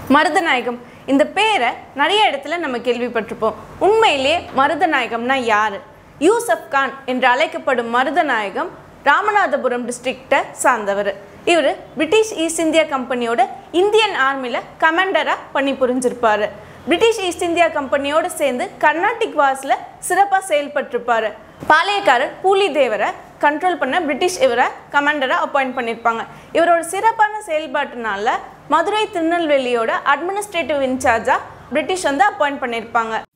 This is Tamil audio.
மருதநாயகம் இந்த பேரை நிறைய இடத்துல நம்ம கேள்விப்பட்டிருப்போம் உண்மையிலேயே மருதநாயகம்னா யார் யூசப் கான் என்று அழைக்கப்படும் மருதநாயகம் ராமநாதபுரம் டிஸ்ட்ரிக்டை சார்ந்தவர் இவர் பிரிட்டிஷ் ஈஸ்ட் இந்தியா கம்பெனியோட இந்தியன் ஆர்மியில் கமாண்டராக பணி புரிஞ்சிருப்பாரு பிரிட்டிஷ் ஈஸ்ட் இந்தியா கம்பெனியோடு சேர்ந்து கர்நாடிக் வாஸில் சிறப்பாக செயல்பட்டிருப்பாரு பாளையக்காரர் பூலிதேவரை கண்ட்ரோல் பண்ண பிரிட்டிஷ் இவரை கமாண்டராக அப்பாயிண்ட் பண்ணியிருப்பாங்க இவரோட சிறப்பான செயல்பாட்டுனால மதுரை திருநெல்வேலியோட அட்மினிஸ்ட்ரேட்டிவ் இன்சார்ஜாக பிரிட்டிஷ் வந்து அப்பாயிண்ட் பண்ணியிருப்பாங்க